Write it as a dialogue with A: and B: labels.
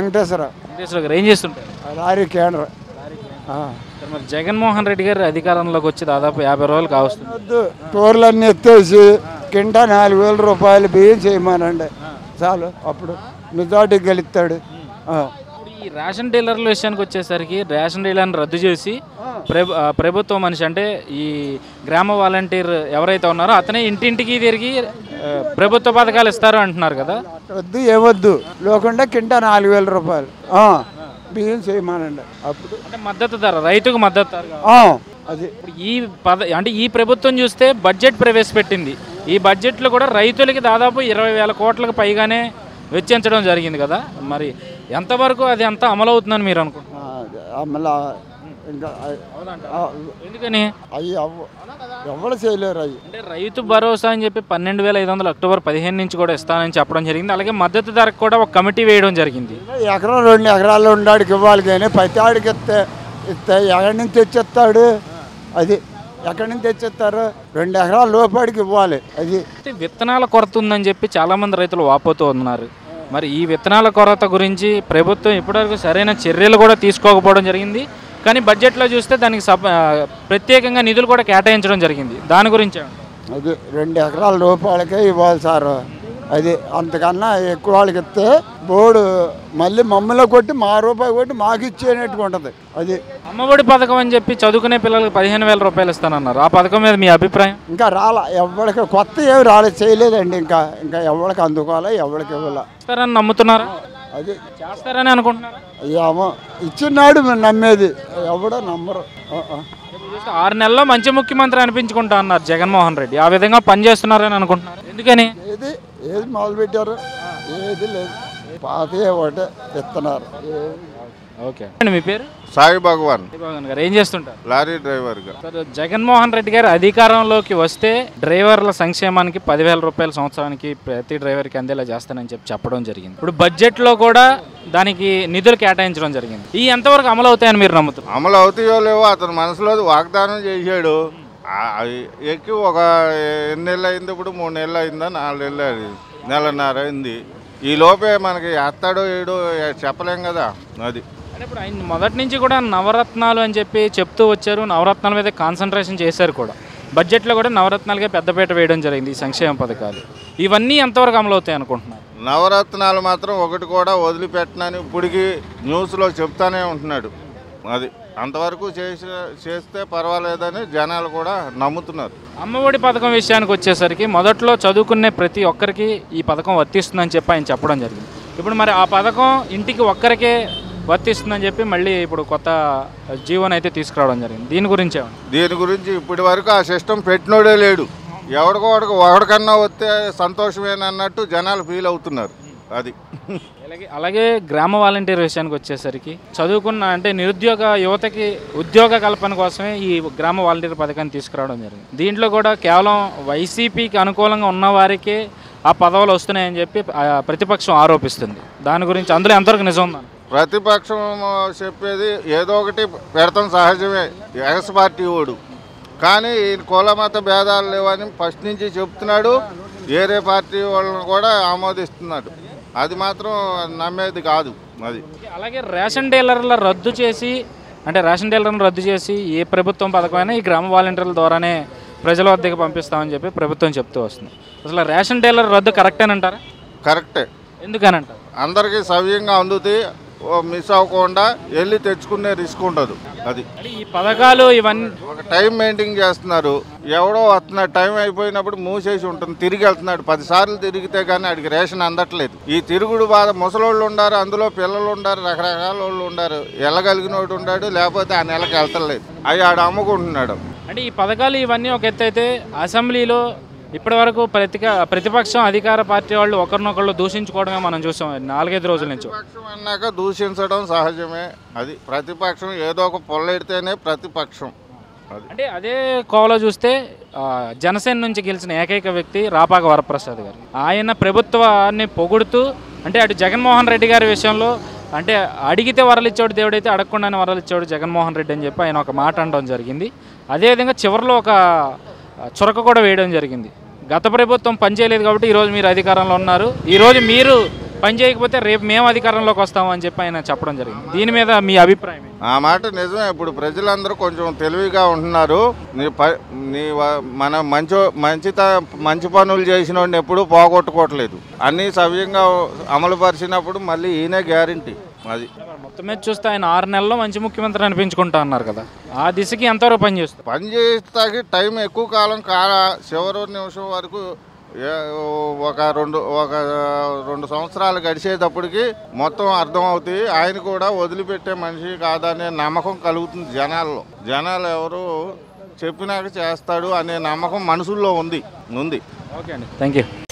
A: వెంకటేశ్వర
B: వెంకటేశ్వర గారు ఏం చేస్తుంటారు
A: లారీ కేంద్రం ఆ.
B: సార్ మరి జగన్మోహన్ రెడ్డి గారు అధికారంలోకి వచ్చి దాదాపు యాభై రోజులు కావస్తుంది
A: వద్దు టోర్లన్నీ ఎత్తేసి కింటా నాలుగు వేల రూపాయలు బియ్యం చేయమనండి చాలు అప్పుడు మెజార్టీ గెలుస్తాడు ఆ.
B: ఇప్పుడు ఈ రేషన్ డీలర్ల విషయానికి వచ్చేసరికి రేషన్ డీలర్ని రద్దు చేసి ప్రభు ఆ, ప్రభుత్వ మనిషి అంటే ఈ గ్రామ వాలంటీర్ ఎవరైతే ఉన్నారో అతనే ఇంటింటికి తిరిగి ఆ, ప్రభుత్వ పథకాలు ఇస్తారు అంటున్నారు కదా
A: వద్దు ఏవద్దు లేకుండా కింటా నాలుగు వేల రూపాయలు ఆ. బియ్యం చేయమనండి అప్పుడు
B: అంటే మద్దతు ధర రైతుకు మద్దతు ధర కావాలి.
A: ఆ. అది
B: ఇప్పుడు ఈ పద అంటే ఈ ప్రభుత్వం చూస్తే బడ్జెట్ ప్రవేశపెట్టింది ఈ బడ్జెట్లో కూడా రైతులకి దాదాపు ఇరవై వేల కోట్లకు పైగానే వెచ్చించడం జరిగింది కదా మరి ఎంతవరకు అది అంతా అమలు అవుతుందని మీరు అనుకుంటున్నారు
A: ఆ, అది మళ్ళా ఇంకా ఆ,
B: ఎందుకని
A: అవి అవ్వ ఎవరు చేయలేరు అవి
B: అంటే రైతు భరోసా అని చెప్పి పన్నెండు వేల ఐదు వందలు అక్టోబర్ పదిహేను నుంచి కూడా ఇస్తానని చెప్పడం జరిగింది అలాగే మద్దతు ధరకు కూడా ఒక కమిటీ వేయడం జరిగింది
A: ఎకరం రెండు ఎకరాలు ఉండాడికి ఇవ్వాలి కానీ ప్రతి ఆడికి ఇస్తే ఇస్తే ఎక్కడి నుంచి తెచ్చిస్తాడు అది ఎక్కడి నుంచి తెచ్చిస్తారు రెండు ఎకరాల లోపాడికి ఇవ్వాలి అది
B: అయితే విత్తనాల కొరత ఉందని చెప్పి చాలామంది రైతులు వాపోతూ ఉన్నారు మరి ఈ విత్తనాల కొరత గురించి ప్రభుత్వం ఇప్పటివరకు సరైన చర్యలు కూడా తీసుకోకపోవడం జరిగింది కానీ బడ్జెట్లో చూస్తే దానికి సప ప్రత్యేకంగా నిధులు కూడా కేటాయించడం జరిగింది దాని గురించి ఏమంటారు?
A: అది రెండు ఎకరాల లోపాలకే ఇవ్వాలి సార్ అది అంతకన్నా ఎక్కువ వాళ్ళకి ఇస్తే బోర్డు మళ్ళీ మమ్మల్ని కొట్టి మా రూపాయి కొట్టి మాకు ఇచ్చేనట్టుగా ఉంటుంది అది
B: అమ్మఒడి పథకం అని చెప్పి చదువుకునే పిల్లలకు పదిహేను వేల రూపాయలు ఇస్తానన్నారు ఆ పథకం మీద మీ అభిప్రాయం
A: ఇంకా రాలా ఎవరికి కొత్త ఏమి రాలేదు చేయలేదండి ఇంకా ఇంకా ఎవరికి అందుకోవాలా ఎవరికి ఇవ్వాలా
B: ఇస్తారని నమ్ముతున్నారా
A: అది
B: చేస్తారని అనుకుంటున్నారా
A: ఏమో ఇచ్చినాడు మేము నమ్మేది ఎవడో నమ్మరు ఆ, ఆ.
B: ఇప్పుడు చూస్తే ఆరు నెలల్లో మంచి ముఖ్యమంత్రి అనిపించుకుంటా అన్నారు జగన్మోహన్ రెడ్డి ఆ విధంగా పనిచేస్తున్నారని అనుకుంటున్నారు ఎందుకని
A: ఏది ఏది మొదలు పెట్టారు ఏది లేదు పాతయే ఒకటే ఇస్తున్నారు ఏ-
B: ఓకే అండి మీ పేరు
C: సాయి భగవాన్
B: భగవాన్ గారు ఏం చేస్తుంటారు
C: లారీ డ్రైవర్గా
B: సార్ జగన్మోహన్ రెడ్డి గారు అధికారంలోకి వస్తే డ్రైవర్ల సంక్షేమానికి పదివేల రూపాయల సంవత్సరానికి ప్రతి డ్రైవర్కి అందేలా చేస్తానని చెప్పి చెప్పడం జరిగింది ఇప్పుడు బడ్జెట్లో కూడా దానికి నిధులు కేటాయించడం జరిగింది ఈ ఎంతవరకు అమలు అవుతాయని మీరు నమ్ముతున్నారు
C: అమలు అవుతాయో లేవో అతను మనసులో వాగ్దానం చేశాడు ఆ- అవి ఎక్కి ఒక ఎన్ని నెలలు అయింది ఇప్పుడు మూడు నెలలు అయిందా నాలుగు నెలలు అయింది నెలన్నర అయింది ఈ లోపే మనకి ఎత్తాడో ఏడో చెప్పలేం కదా అది
B: అంటే ఇప్పుడు ఆయన మొదటి నుంచి కూడా నవరత్నాలు అని చెప్పి చెప్తూ వచ్చారు నవరత్నాల మీద కాన్సన్ట్రేషన్ చేశారు కూడా బడ్జెట్లో కూడా నవరత్నాలకే పెద్దపీట వేయడం జరిగింది ఈ సంక్షేమ పథకాలు ఇవన్నీ ఎంతవరకు అమలు అవుతాయి అనుకుంటున్నారు
C: నవరత్నాలు మాత్రం ఒకటి కూడా వదిలిపెట్టనని ఇప్పటికి న్యూస్లో చెప్తానే ఉంటున్నాడు అది అంతవరకు చేసి చేస్తే పర్వాలేదని జనాలు కూడా నమ్ముతున్నారు
B: అమ్మఒడి పథకం విషయానికి వచ్చేసరికి మొదట్లో చదువుకునే ప్రతి ఒక్కరికి ఈ పథకం వర్తిస్తుందని చెప్పి ఆయన చెప్పడం జరిగింది ఇప్పుడు మరి ఆ పథకం ఇంటికి ఒక్కరికే వర్తిస్తుందని చెప్పి మళ్ళీ ఇప్పుడు కొత్త జీవోని అయితే తీసుకురావడం జరిగింది దీని గురించి ఏమన్నా
C: దీని గురించి ఇప్పటి వరకు ఆ సిస్టమ్ పెట్టినోడే లేడు ఎవడికో ఒకడికి ఒకడికన్నా వస్తే సంతోషమేనన్నట్టు జనాలు ఫీల్ అవుతున్నారు అది
B: అలాగే అలాగే గ్రామ వాలంటీర్ విషయానికి వచ్చేసరికి చదువుకున్న అంటే నిరుద్యోగ యువతకి ఉద్యోగ కల్పన కోసమే ఈ గ్రామ వాలంటీర్ పథకాన్ని తీసుకురావడం జరిగింది దీంట్లో కూడా కేవలం వైసీపీకి అనుకూలంగా ఉన్న వారికే ఆ పదవులు వస్తున్నాయని చెప్పి ఆ ప్రతిపక్షం ఆరోపిస్తుంది దాని గురించి అందులో ఎంతవరకు నిజం ఉందని
C: ప్రతిపక్షం చెప్పేది ఏదో ఒకటి పెడతాం సహజమే ఎగస్ పార్టీ ఓడు కానీ ఈ కుల మత భేదాలు లేవని ఫస్ట్ నుంచి చెప్తున్నాడు వేరే పార్టీ వాళ్ళని కూడా ఆమోదిస్తున్నాడు అది మాత్రం నమ్మేది కాదు అది
B: అలాగే రేషన్ డీలర్ల రద్దు చేసి అంటే రేషన్ డీలర్లను రద్దు చేసి ఏ ప్రభుత్వం పథకమైనా ఈ గ్రామ వాలంటీర్ల ద్వారానే ప్రజల వద్దకు పంపిస్తామని చెప్పి ప్రభుత్వం చెప్తూ వస్తుంది అసలు రేషన్ డీలర్ రద్దు కరెక్టేనంటారా
C: కరెక్టే
B: ఎందుకనంటారు
C: అందరికీ సవ్యంగా అందుతాయి ఓ మిస్ అవ్వకుండా వెళ్ళి తెచ్చుకునే రిస్క్ ఉండదు అది
B: అంటే ఈ పథకాలు ఇవన్నీ
C: ఒక టైం మెయింటైన్ చేస్తున్నారు ఎవడో వస్తున్నాడు టైం అయిపోయినప్పుడు మూసేసి ఉంటుంది తిరిగి వెళ్తున్నాడు పది సార్లు తిరిగితే కానీ ఆడికి రేషన్ అందట్లేదు ఈ తిరుగుడు బాధ ముసలోళ్ళు ఉండారు అందులో పిల్లలు ఉండారు రకరకాల వాళ్ళు ఉండారు వెళ్ళగలిగిన వాడు ఉన్నాడు లేకపోతే ఆ నెలకి వెళ్తలేదు అవి ఆడు అమ్ముకుంటున్నాడు
B: అంటే ఈ పథకాలు ఇవన్నీ ఒక ఎత్తు అయితే అసెంబ్లీలో ఇప్పటివరకు ప్రతిక ప్రతిపక్షం అధికార పార్టీ వాళ్ళు ఒకరినొకళ్ళు దూషించుకోవడమే మనం చూసాం నాలుగైదు రోజుల నుంచి
C: ప్రతిపక్షం అన్నాక దూషించడం సహజమే అది ప్రతిపక్షం ఏదో ఒక పొల్లెడితేనే ప్రతిపక్షం అది
B: అంటే అదే కోవలో చూస్తే ఆ, జనసేన నుంచి గెలిచిన ఏకైక వ్యక్తి రాపాక వరప్రసాద్ గారు ఆయన ప్రభుత్వాన్ని పొగుడుతూ అంటే అటు జగన్మోహన్ రెడ్డి గారి విషయంలో అంటే అడిగితే వరలిచ్చాడు దేవుడైతే అడగకుండానే వరలిచ్చాడు జగన్మోహన్ రెడ్డి అని చెప్పి ఆయన ఒక మాట అనడం జరిగింది అదేవిధంగా చివరిలో ఒక చురక కూడా వేయడం జరిగింది గత ప్రభుత్వం పనిచేయలేదు కాబట్టి ఈరోజు మీరు అధికారంలో ఉన్నారు ఈరోజు మీరు పని చేయకపోతే రేపు మేము అధికారంలోకి వస్తాము అని చెప్పి ఆయన చెప్పడం జరిగింది దీని మీద మీ అభిప్రాయం ఏంటి?
C: ఆ మాట నిజమే ఇప్పుడు ప్రజలందరూ కొంచెం తెలివిగా ఉంటున్నారు నీ ప నీ వ- మన మంచి మంచిత మంచి పనులు చేసిన వాడిని ఎప్పుడూ పోగొట్టుకోవట్లేదు అన్నీ సవ్యంగా అమలు పరిచినప్పుడు మళ్ళీ ఈయనే గ్యారంటీ అది
B: మొత్తం మీద చూస్తే ఆయన ఆరు నెలల్లో మంచి ముఖ్యమంత్రి అనిపించుకుంటా అన్నారు కదా ఆ దిశకి ఎంతవరకు పని చేస్తారు
C: పని చేస్తాకి టైం ఎక్కువ కాలం కాల చివరి నిమిషం వరకు ఏ- ఒక రెండు ఒక రెండు సంవత్సరాలు గడిచేటప్పటికి మొత్తం అర్థం అవుతాయి ఆయన కూడా వదిలిపెట్టే మనిషి కాదనే నమ్మకం కలుగుతుంది జనాల్లో జనాలు ఎవరు చెప్పినాక చేస్తాడు అనే నమ్మకం మనసుల్లో ఉంది ఉంది
B: ఓకే అండి థ్యాంక్ యూ